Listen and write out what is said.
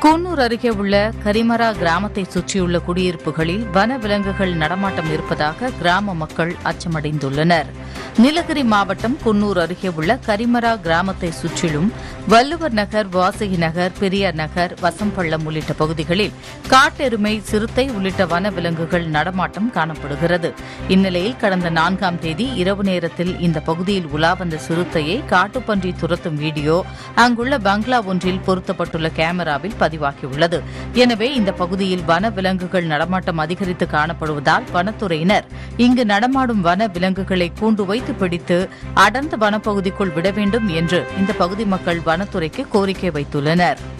கூனூர் அருகே உள்ள கரிமரா கிராமத்தை சுற்றியுள்ள குடியிருப்புகளில் வன விலங்குகள் நடமாட்டம் இருப்பதாக கிராம மக்கள் அச்சமடைந்துள்ளனர் நீலகிரி மாவட்டம் குன்னூர் அருகே உள்ள கரிமரா கிராமத்தை சுற்றிலும் வள்ளுவர் நகர் வாசகி நகர் பெரியார் நகர் வசம்பள்ளம் உள்ளிட்ட பகுதிகளில் காட்டெருமை சிறுத்தை உள்ளிட்ட வன விலங்குகள் நடமாட்டம் காணப்படுகிறது இந்நிலையில் கடந்த நான்காம் தேதி இரவு நேரத்தில் இந்த பகுதியில் உலா வந்த சிறுத்தையை காட்டுப்பன்றி துரத்தும் வீடியோ அங்குள்ள பங்களா ஒன்றில் பொருத்தப்பட்டுள்ள கேமராவில் பதிவாகியுள்ளது எனவே இந்த பகுதியில் வன விலங்குகள் நடமாட்டம் அதிகரித்து காணப்படுவதால் வனத்துறையினர் இங்கு நடமாடும் வன விலங்குகளை கூண்டு வைத்து பிடித்து அடர்ந்த வனப்பகுதிக்குள் விட வேண்டும் என்று இந்த பகுதி மக்கள் வனத்துறைக்கு கோரிக்கை வைத்துள்ளனர்